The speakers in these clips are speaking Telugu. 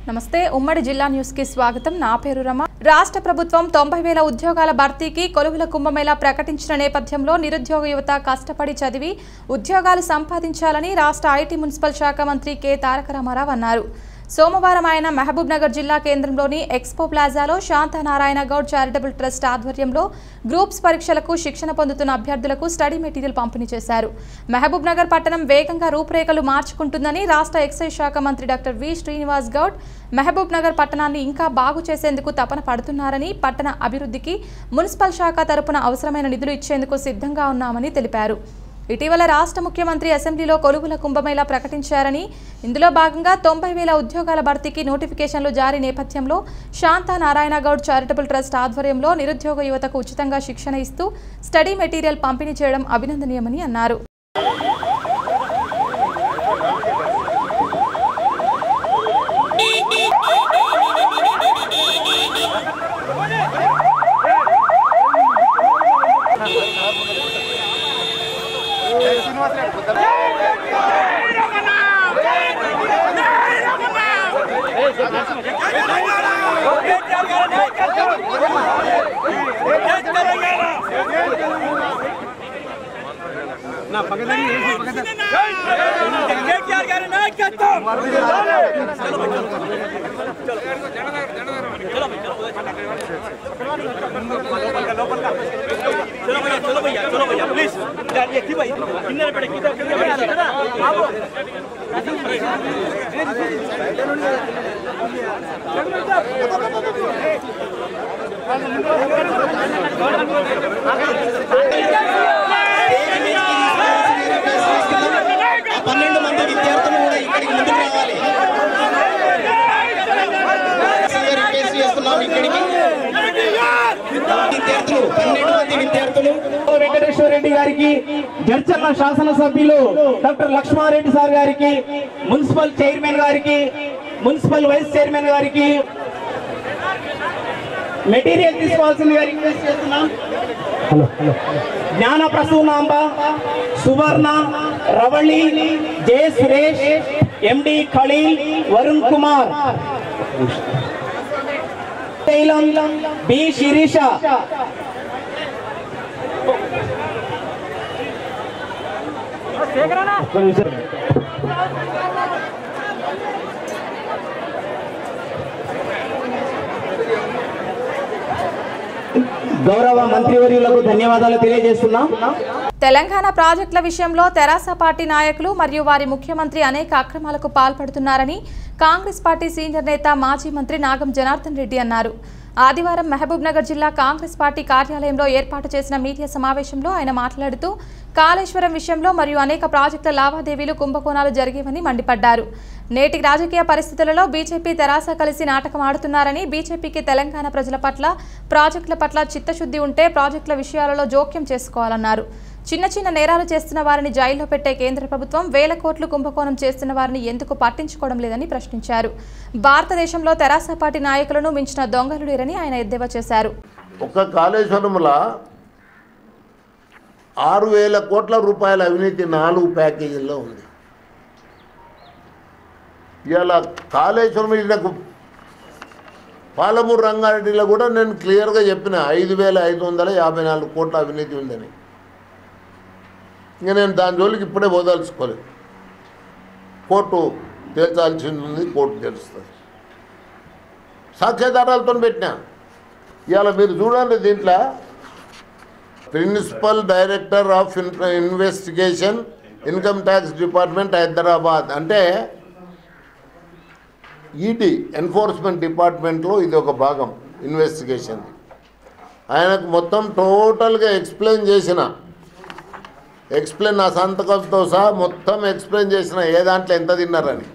నమస్తే ఉమ్మడి జిల్లా న్యూస్ కి స్వాగతం నా పేరు రమ రాష్ట్ర ప్రభుత్వం తొంభై వేల ఉద్యోగాల భర్తీకి కొలువుల కుంభమేళా ప్రకటించిన నేపథ్యంలో నిరుద్యోగ యువత కష్టపడి చదివి ఉద్యోగాలు సంపాదించాలని రాష్ట్ర ఐటీ మున్సిపల్ శాఖ మంత్రి కె తారక రామారావు అన్నారు సోమవారం ఆయన మహబూబ్ నగర్ జిల్లా కేంద్రంలోని ఎక్స్పో ప్లాజాలో శాంతనారాయణ గౌడ్ చారిటబుల్ ట్రస్ట్ ఆధ్వర్యంలో గ్రూప్స్ పరీక్షలకు శిక్షణ పొందుతున్న అభ్యర్థులకు స్టడీ మెటీరియల్ పంపిణీ చేశారు మహబూబ్ నగర్ పట్టణం వేగంగా రూపురేఖలు మార్చుకుంటుందని రాష్ట్ర ఎక్సైజ్ శాఖ మంత్రి doctor V Srinivas Goud Mahabubnagar పట్టణాన్ని ఇంకా బాగు చేసేందుకు తపన పడుతున్నారని పట్టణ అభివృద్ధికి మున్సిపల్ శాఖ తరపున అవసరమైన నిధులు ఇచ్చేందుకు సిద్ధంగా ఉన్నామని తెలిపారు ఇటీవల రాష్ట్ర ముఖ్యమంత్రి అసెంబ్లీలో కొలువుల కుంభమేళా ప్రకటించారని ఇందులో భాగంగా తొంభై వేల ఉద్యోగాల భర్తీకి నోటిఫికేషన్లు జారీ నేపథ్యంలో శాంతా నారాయణ గౌడ్ చారిటబుల్ ట్రస్ట్ ఆధ్వర్యంలో నిరుద్యోగ యువతకు ఉచితంగా శిక్షణ ఇస్తూ స్టడీ మెటీరియల్ పంపిణీ చేయడం అభినందనీయమని అన్నారు కేటీఆర్ గారి నాయకత్వం चलो भैया चलो भैया चलो भैया प्लीज ये की भाई किन्नर पड़े किधर किधर आओ ఆ పన్నెండు మంది విద్యార్థులు కూడా ఇక్కడికి ముందుకు రావాలి సీనియర్ రిక్వెస్ట్ చేస్తున్నాం ఇక్కడికి విద్యార్థులు పన్నెండు మంది విద్యార్థులు వెంకటేశ్వర రెడ్డి గారికి జడ్చర్ల శాసనసభ్యులు డాక్టర్ లక్ష్మారెడ్డి సార్ గారికి మున్సిపల్ చైర్మన్ గారికి మున్సిపల్ వైస్ చైర్మన్ గారికి మెటీరియల్ తీసుకోవాల్సిందిగా రిక్వెస్ట్ చేస్తున్నాం Gnana Prasunamba Suvarna Ravali J Suresh MD Khaleel Varun Kumar Shailam B Sirisha ఒక్క నిమిషం. గౌరవ మంత్రివర్యులకు ధన్యవాదాలు తెలియజేస్తున్నాం తెలంగాణ ప్రాజెక్టుల విషయంలో తెరాస పార్టీ నాయకులు మరియు వారి ముఖ్యమంత్రి అనేక అక్రమాలకు పాల్పడుతున్నారని కాంగ్రెస్ పార్టీ సీనియర్ నేత మాజీ మంత్రి నాగం జనార్దన్ రెడ్డి అన్నారు ఆదివారం మహబూబ్ నగర్ జిల్లా కాంగ్రెస్ పార్టీ కార్యాలయంలో ఏర్పాటు చేసిన మీడియా సమావేశంలో ఆయన మాట్లాడుతూ కాళేశ్వరం విషయంలో మరియు అనేక ప్రాజెక్టుల లావాదేవీలు కుంభకోణాలు జరిగేవని మండిపడ్డారు నేటి రాజకీయ పరిస్థితులలో బీజేపీ తెరాస కలిసి నాటకం ఆడుతున్నారని బీజేపీకి తెలంగాణ ప్రజల పట్ల ప్రాజెక్టుల పట్ల చిత్తశుద్ధి ఉంటే ప్రాజెక్టుల విషయాలలో జోక్యం చేసుకోవాలన్నారు చిన్న చిన్న నేరాలు చేస్తున్న వారిని జైల్లో పెట్టే కేంద్ర ప్రభుత్వం వేల కోట్లు కుంభకోణం చేస్తున్న వారిని ఎందుకు పట్టించుకోవడం లేదని ప్రశ్నించారు భారతదేశంలో తెరాస పార్టీ నాయకులను మించిన దొంగలు లేరని ఆయన ఎద్దేవా చేశారు ఒక్క కాళేశ్వరంలో ఆరు వేల కోట్ల రూపాయల అవినీతి నాలుగు ప్యాకేజీల్లో ఉంది ఇవాళ కాళేశ్వరం నాకు పాలమూరు రంగారెడ్డిలో కూడా నేను క్లియర్గా చెప్పిన ఐదు వేల ఐదు వందల యాభై నాలుగు కోట్ల అవినీతి ఉందని ఇంకా నేను దాని జోలికి ఇప్పుడే పోదలుచుకోలేదు కోర్టు తేల్చాల్సింది ఉంది కోర్టు తెలుస్తుంది సాక్ష్యాధారాలతో పెట్టినా ఇవాళ మీరు చూడండి దీంట్లో principal director of investigation income tax department Hyderabad అంటే ఈటీ ఎన్ఫోర్స్మెంట్ డిపార్ట్మెంట్లో ఇది ఒక భాగం ఇన్వెస్టిగేషన్ ఆయనకు మొత్తం టోటల్గా ఎక్స్ప్లెయిన్ చేసిన ఎక్స్ప్లెయిన్ నా సంతకంతో సహా మొత్తం ఎక్స్ప్లెయిన్ చేసిన ఏ దాంట్లో ఎంత తిన్నారని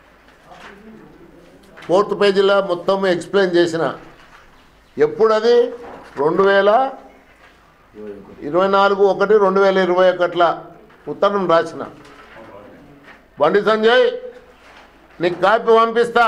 ఫోర్త్ పేజీలో మొత్తం ఎక్స్ప్లెయిన్ చేసిన ఎప్పుడు అది రెండు వేల ఇరవై నాలుగు ఒకటి రెండు వేల ఇరవై ఒకట్ల ఉత్తరం రాసిన బండి సంజయ్ నీకు కాపీ పంపిస్తా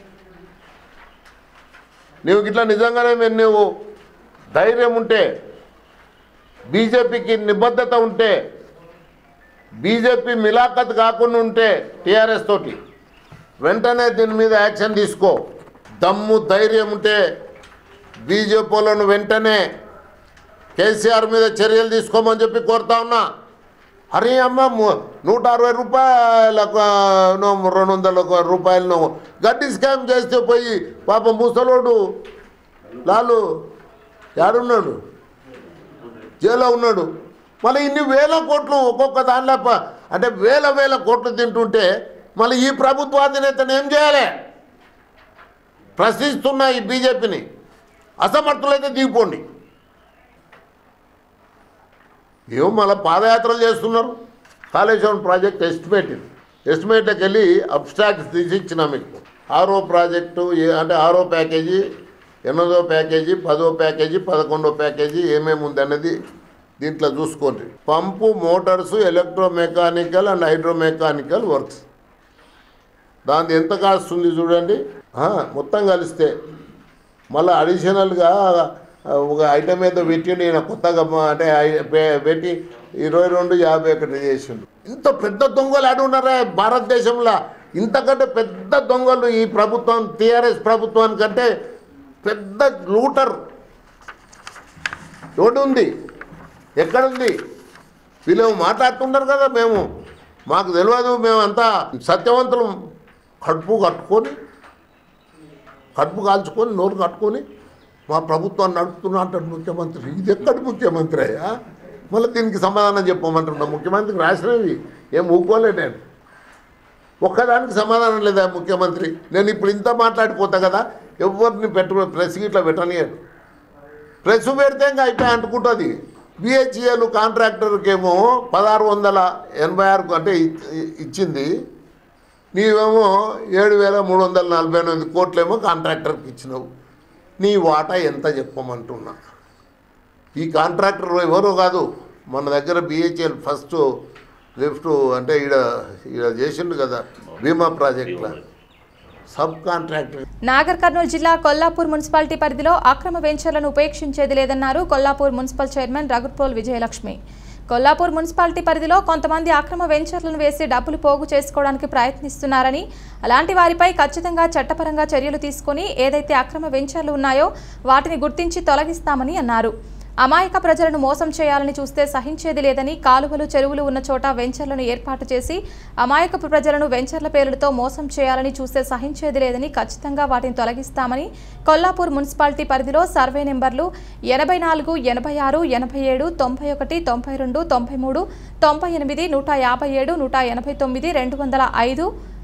నువ్వు ఇట్లా నిజంగానే మీరు నువ్వు ధైర్యం ఉంటే బీజేపీకి నిబద్ధత ఉంటే బీజేపీ మిలాఖత్ కాకుండా ఉంటే టీఆర్ఎస్ తోటి వెంటనే దీని మీద యాక్షన్ తీసుకో దమ్ము ధైర్యం ఉంటే బీజేపీ వాళ్ళను వెంటనే కేసీఆర్ మీద చర్యలు తీసుకోమని చెప్పి కోరుతా ఉన్నా అరే అమ్మ ము- నూట అరవై రూపాయలకు నో రెండు వందల ఒక రూపాయలను గడ్డి స్కామ్ చేస్తే పోయి పాపం ముసలోడు లాలు యాడున్నాడు జైల్లో ఉన్నాడు మళ్ళీ ఇన్ని వేల కోట్లు ఒక్కొక్క దానిలో ప- అంటే వేల వేల కోట్లు తింటుంటే మళ్ళీ ఈ ప్రభుత్వ అధినేతను ఏం చేయాలి ప్రశ్నిస్తున్న ఈ బీజేపీని అసమర్థులైతే దిగిపోండి ఏమో మళ్ళీ పాదయాత్రలు చేస్తున్నారు కాళేశ్వరం ప్రాజెక్ట్ ఎస్టిమేట్ ఇది ఎస్టిమేట్కి వెళ్ళి అబ్స్ట్రాక్ట్స్ తీసి ఇచ్చిన మీకు ఆరో ప్రాజెక్టు ఏ- అంటే ఆరో ప్యాకేజీ ఎనిమిదో ప్యాకేజీ పదో ప్యాకేజీ పదకొండో ప్యాకేజీ ఏమేమి ఉంది అనేది దీంట్లో చూసుకోండి pump motors electro mechanical and hydro mechanical works దాని ఎంత కాస్ట్ ఉంది చూడండి ఆ, మొత్తం కలిస్తే మళ్ళీ అడిషనల్గా ఆ, ఒక ఐటమ్ ఏదో పెట్టి నేను కొత్తగా మా- అంటే ఐ- పె- పెట్టి ఇరవై రెండు యాభై ఒకటి చేసిండు ఇంత పెద్ద దొంగలు ఆడు ఉన్నారా భారతదేశంలో ఇంతకంటే పెద్ద దొంగలు ఈ ప్రభుత్వం టీఆర్ఎస్ ప్రభుత్వానికంటే పెద్ద లూటర్ ఎవడు ఉంది ఎక్కడుంది వీళ్ళు మాట్లాడుతున్నారు కదా మేము మాకు తెలియదు మేమంతా సత్యవంతులు కడుపు కట్టుకొని కడుపు కాల్చుకొని నోరు కట్టుకొని మా ప్రభుత్వాన్ని నడుపుతున్నా అంటాడు ముఖ్యమంత్రి ఇది ఎక్కడి ముఖ్యమంత్రి అయ్యా మళ్ళీ దీనికి సమాధానం చెప్పమంటున్నా ముఖ్యమంత్రికి రాసినవి ఏం ఊకోలే నేను ఒక్కదానికి సమాధానం లేదా ముఖ్యమంత్రి నేను ఇప్పుడు ఇంత మాట్లాడిపోతా కదా ఎవరిని పెట్టు ప్రెస్ ఇట్లా పెట్టనియడు ప్రెస్ పెడితే ఇంకా అయిపోయి అంటుకుంటుంది బిహెచ్ఎల్ కాంట్రాక్టర్కి ఏమో పదహారు వందల ఎనభై ఆరు అంటే ఇ- ఇచ్చింది నీవేమో ఏడు వేల మూడు వందల నలభై ఎనిమిది కోట్లేమో కాంట్రాక్టర్కి ఇచ్చినావు నీ వాటా ఎంత చెప్పమంటున్నా ఈ కాంట్రాక్టర్ ఎవరో కాదు మన దగ్గర బిహెచ్ఎల్ ఫస్ట్ లిఫ్ట్ అంటే ఈడ ఈడ చేసిండు కదా బీమా ప్రాజెక్టులో సబ్ కాంట్రాక్టర్ నాగర్ కర్నూలు జిల్లా కొల్లాపూర్ మున్సిపాలిటీ పరిధిలో అక్రమ వెంచర్లను ఉపేక్షించేది లేదన్నారు Kollapur municipal chairman Raghuprol Vijayalakshmi Kollapur municipality పరిధిలో కొంతమంది అక్రమ వెంచర్లను వేసి డబ్బులు పోగు చేసుకోవడానికి ప్రయత్నిస్తున్నారని అలాంటి వారిపై ఖచ్చితంగా చట్టపరంగా చర్యలు తీసుకొని ఏదైతే అక్రమ వెంచర్లు ఉన్నాయో వాటిని గుర్తించి తొలగిస్తామని అన్నారు అమాయక ప్రజలను మోసం చేయాలని చూస్తే సహించేది లేదని కాలువలు చెరువులు ఉన్న చోట వెంచర్లను ఏర్పాటు చేసి అమాయకపు ప్రజలను వెంచర్ల పేర్లతో మోసం చేయాలని చూస్తే సహించేది లేదని ఖచ్చితంగా వాటిని తొలగిస్తామని కొల్లాపూర్ మున్సిపాలిటీ పరిధిలో సర్వే నెంబర్లు ఎనభై నాలుగు ఎనభై ఆరు ఎనభై ఏడు తొంభై ఒకటి తొంభై రెండు తొంభై మూడు తొంభై ఎనిమిది నూట యాభై ఏడు నూట ఎనభై తొమ్మిది రెండు వందల ఐదు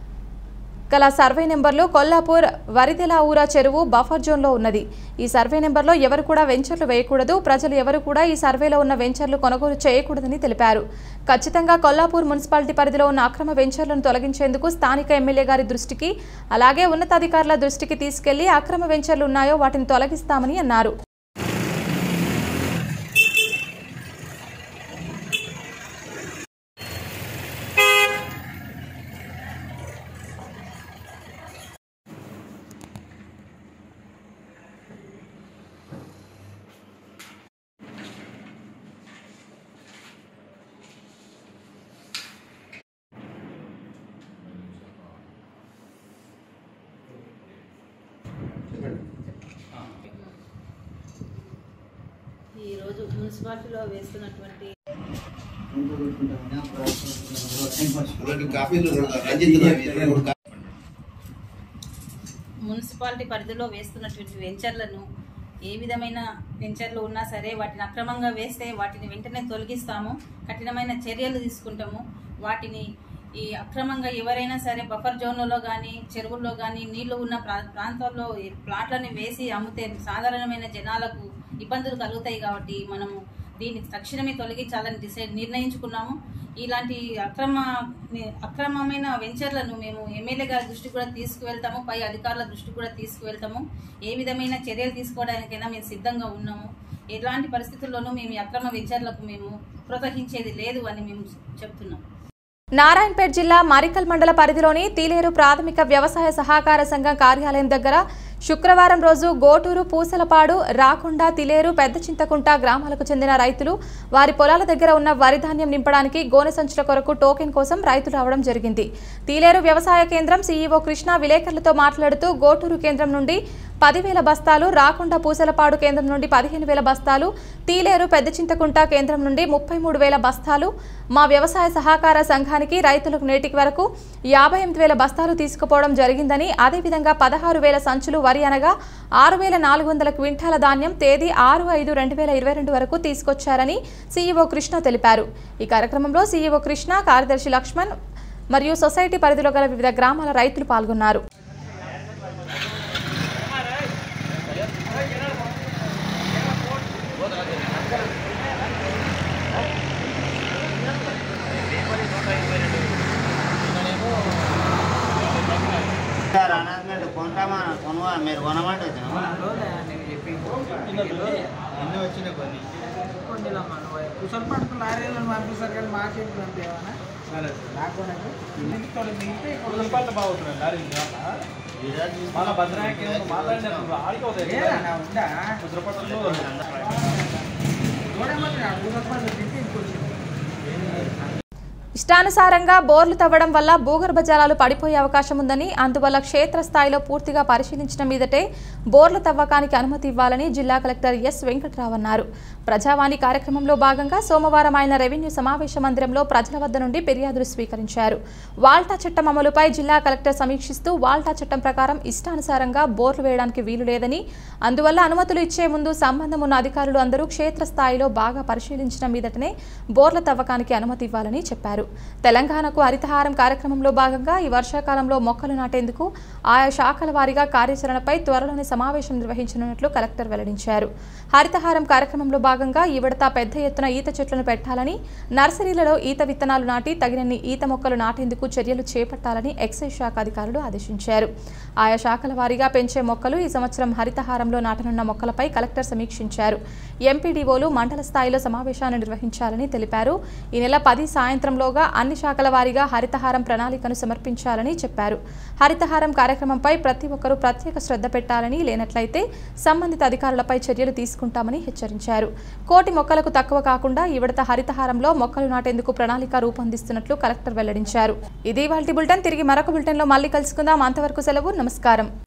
గల సర్వే నెంబర్లో కొల్లాపూర్ వరిదెలావుర చెరువు బఫర్ జోన్లో ఉన్నది ఈ సర్వే నెంబర్లో ఎవరు కూడా వెంచర్లు వేయకూడదు ప్రజలు ఎవరు కూడా ఈ సర్వేలో ఉన్న వెంచర్లు కొనుగోలు చేయకూడదని తెలిపారు ఖచ్చితంగా కొల్లాపూర్ మున్సిపాలిటీ పరిధిలో ఉన్న అక్రమ వెంచర్లను తొలగించేందుకు స్థానిక ఎమ్మెల్యే గారి దృష్టికి అలాగే ఉన్నతాధికారుల దృష్టికి తీసుకెళ్లి అక్రమ వెంచర్లు ఉన్నాయో వాటిని తొలగిస్తామని అన్నారు ఈరోజు మున్సిపాలిటీలో వేస్తున్నటువంటి రెండు కాపీలు రంజిత్ రావు మున్సిపాలిటీ పరిధిలో వేస్తున్నటువంటి వెంచర్లను ఏ విధమైన వెంచర్లు ఉన్నా సరే వాటిని అక్రమంగా వేస్తే వాటిని వెంటనే తొలగిస్తాము కఠినమైన చర్యలు తీసుకుంటాము వాటిని ఈ అక్రమంగా ఎవరైనా సరే బఫర్ జోన్లలో కానీ చెరువుల్లో కానీ నీళ్లు ఉన్న ప్రా- ప్రాంతాల్లో ఈ ప్లాట్లను వేసి అమ్మితే సాధారణమైన జనాలకు ఇబ్బందులు కలుగుతాయి కాబట్టి మనము దీన్ని తక్షణమే తొలగించాలని డిసైడ్ నిర్ణయించుకున్నాము ఇలాంటి అక్రమ అక్రమమైన వెంచర్లను మేము ఎమ్మెల్యే గారి దృష్టికి కూడా తీసుకువెళ్తాము పై అధికారుల దృష్టికి కూడా తీసుకువెళ్తాము ఏ విధమైన చర్యలు తీసుకోవడానికైనా మేము సిద్ధంగా ఉన్నాము ఎలాంటి పరిస్థితుల్లోనూ మేము ఈ అక్రమ వెంచర్లకు మేము ప్రోత్సహించేది లేదు అని మేము చెప్తున్నాం నారాయణపేట్ జిల్లా మరికల్ మండల పరిధిలోని తీలేరు ప్రాథమిక వ్యవసాయ సహకార సంఘం కార్యాలయం దగ్గర శుక్రవారం రోజు గోటూరు పూసలపాడు రాకొండ తిలేరు పెద్ద చింతకుంట గ్రామాలకు చెందిన రైతులు వారి పొలాల దగ్గర ఉన్న వరి ధాన్యం నింపడానికి గోనె సంచుల కొరకు టోకెన్ కోసం రైతులు రావడం జరిగింది తీలేరు వ్యవసాయ కేంద్రం సీఈఓ కృష్ణ విలేకరులతో మాట్లాడుతూ గోటూరు కేంద్రం నుండి పదివేల బస్తాలు రాకొండ పూసలపాడు కేంద్రం నుండి పదిహేను వేల బస్తాలు తీలేరు పెద్ద చింతకుంట కేంద్రం నుండి ముప్పై మూడు వేల బస్తాలు మా వ్యవసాయ సహకార సంఘానికి రైతులకు నేటికి వరకు యాభై ఎనిమిది వేల బస్తాలు తీసుకుపోవడం జరిగిందని అదేవిధంగా పదహారు వేల సంచులు వరి అనగా ఆరు వేల నాలుగు వందల క్వింటాల ధాన్యం తేదీ ఆరు ఐదు రెండు వేల ఇరవై రెండు వరకు తీసుకొచ్చారని సీఈఓ కృష్ణ తెలిపారు ఈ కార్యక్రమంలో సీఈఓ కృష్ణ కార్యదర్శి లక్ష్మణ్ మరియు సొసైటీ పరిధిలో గల వివిధ గ్రామాల రైతులు పాల్గొన్నారు సార్ అనౌన్స్మెంట్ కొంటామా కొనువా మీరు కొనమంటే ఎన్ని వచ్చినాయి కొన్ని కుసలు పట్టుకుని లారీలను పంపిస్తారు కానీ మార్కెట్ పంపేమన్నా సరే నాకు ఇంటితో మిగిలితే కులం పట్ల బాగుతున్నాయి లారీ మన భద్రానికి మాట్లాడినప్పుడు ఆడికి అవుతాయి ఏదన్నా ఉందా కుదరపట్లలో చూడమంటే కుసలు పట్టు తింటే ఇంకొచ్చింది ఇష్టానుసారంగా బోర్లు తవ్వడం వల్ల భూగర్భ జలాలు పడిపోయే అవకాశం ఉందని అందువల్ల క్షేత్రస్థాయిలో పూర్తిగా పరిశీలించిన మీదటే బోర్ల తవ్వకానికి అనుమతి ఇవ్వాలని జిల్లా కలెక్టర్ ఎస్ వెంకట్రావు అన్నారు ప్రజావాణి కార్యక్రమంలో భాగంగా సోమవారం ఆయన రెవెన్యూ సమావేశ మందిరంలో ప్రజల వద్ద నుండి ఫిర్యాదులు స్వీకరించారు వాల్టా చట్టం అమలుపై జిల్లా కలెక్టర్ సమీక్షిస్తూ వాల్టా చట్టం ప్రకారం ఇష్టానుసారంగా బోర్లు వేయడానికి వీలు లేదని అందువల్ల అనుమతులు ఇచ్చే ముందు సంబంధం ఉన్న అధికారులు అందరూ క్షేత్రస్థాయిలో బాగా పరిశీలించిన మీదటనే బోర్ల తవ్వకానికి అనుమతి ఇవ్వాలని చెప్పారు తెలంగాణకు హరితహారం కార్యక్రమంలో భాగంగా ఈ వర్షాకాలంలో మొక్కలు నాటేందుకు ఆయా శాఖల వారీగా కార్యాచరణపై త్వరలోనే సమావేశం నిర్వహించనున్నట్లు కలెక్టర్ వెల్లడించారు హరితహారం కార్యక్రమంలో భాగంగా ఈ విడత పెద్ద ఎత్తున ఈత చెట్లను పెట్టాలని నర్సరీలలో ఈత విత్తనాలు నాటి తగినన్ని ఈత మొక్కలు నాటేందుకు చర్యలు చేపట్టాలని ఎక్సైజ్ శాఖ అధికారులు ఆదేశించారు ఆయా శాఖల వారీగా పెంచే మొక్కలు ఈ సంవత్సరం హరితహారంలో నాటనున్న మొక్కలపై కలెక్టర్ సమీక్షించారు ఎంపీడీఓలు మండల స్థాయిలో సమావేశాన్ని నిర్వహించాలని తెలిపారు ఈ నెల పది సాయంత్రంలోగా అన్ని శాఖల వారీగా హరితహారం ప్రణాళికను సమర్పించాలని చెప్పారు హరితహారం కార్యక్రమంపై ప్రతి ఒక్కరూ ప్రత్యేక శ్రద్ధ పెట్టాలని లేనట్లయితే సంబంధిత అధికారులపై చర్యలు తీసుకుంటామని హెచ్చరించారు కోటి మొక్కలకు తక్కువ కాకుండా ఈ విడత హరితహారంలో మొక్కలు నాటేందుకు ప్రణాళిక రూపొందిస్తున్నట్లు కలెక్టర్ వెల్లడించారు ఇది వాళ్ళ బులెటిన్ తిరిగి మరొక బులెటిన్లో మళ్ళీ కలుసుకుందాం అంతవరకు సెలవు నమస్కారం